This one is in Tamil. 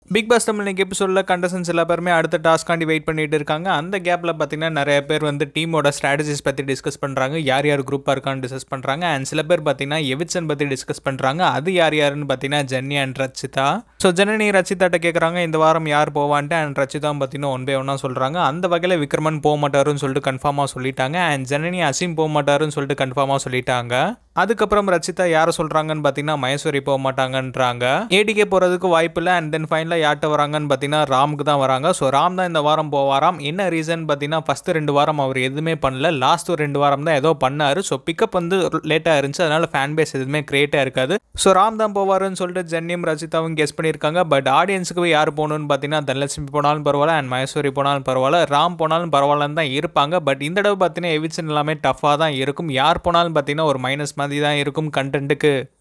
பிக் பாஸ் தமிழ் இன்னைக்கு எபிசோடில் கண்டஸ்டன்ஸ் எல்லா பேருமே அடுத்த டாஸ்க்காண்டி வெயிட் பண்ணிட்டு இருக்காங்க அந்த கேப்பில் பார்த்தீங்கன்னா நிறைய பேர் வந்து டீமோட ஸ்ட்ராட்டஜிஸ் பற்றி டிஸ்கஸ் பண்ணுறாங்க யார் யார் குரூப்பாக இருக்கான்னு டிஸ்கஸ் பண்ணுறாங்க அண்ட் சில பேர் பார்த்தீங்கன்னா எவிச்சன் பற்றி டிஸ்கஸ் பண்ணுறாங்க அது யார் யாருன்னு பார்த்தீங்கன்னா Jenny and Rachitha so Janani ரச்சிதாட்ட கேட்குறாங்க இந்த வாரம் யார் போவான்ட்டு அண்ட் ரச்சிதாவும் பார்த்தீங்கன்னா ஒன் பை ஒன்னாக சொல்கிறாங்க அந்த வகையில் விக்ரமன் போக மாட்டாருன்னு சொல்லிட்டு கன்ஃபார்மாக சொல்லிட்டாங்க அண்ட் ஜனனி அசீம் போக மாட்டாருன்னு சொல்லிட்டு கன்ஃபார்மாக சொல்லிட்டாங்க அதுக்கப்புறம் ரச்சிதா யாரை சொல்கிறாங்கன்னு பார்த்தீங்கன்னா மகேஸ்வரி போக மாட்டாங்கன்றாங்க ஏடிகே போகிறதுக்கு வாய்ப்பு இல்லை அண்ட் தென் ஃபைனலாக யார்கிட்ட வராங்கன்னு பார்த்தீங்கன்னா ராமுக்கு தான் வராங்க ஸோ ராம் தான் இந்த வாரம் போவாராம் என்ன ரீசன் பார்த்தீங்கன்னா ஃபஸ்ட்டு ரெண்டு வாரம் அவர் எதுவுமே பண்ணல லாஸ்ட் ஒரு ரெண்டு வாரம் தான் ஏதோ பண்ணார் ஸோ பிக்கப் வந்து லேட்டாக இருந்துச்சு அதனால ஃபேன் பேஸ் எதுவுமே கிரியேட்டாக இருக்காது ஸோ ராம் தான் போவாருன்னு சொல்லிட்டு ஜென்னியும் ரச்சிதாவும் கெஸ் பண்ணியிருக்காங்க பட் ஆடியன்ஸுக்கு யார் போகணும்னு பார்த்தீங்கன்னா தனலட்சுமி போனாலும் பரவாயில்ல அண்ட் மகேஸ்வரி போனாலும் பரவாயில்ல ராம் போனாலும் பரவாயில்லன்னு தான் இருப்பாங்க பட் இந்த தடவை பார்த்தீங்கன்னா எவிச்சன் எல்லாமே டஃப்பாக தான் இருக்கும் யார் போனாலும் பார்த்தீங்கன்னா ஒரு மைனஸ் மாதிரி தான் இருக்கும் கண்டென்ட்டுக்கு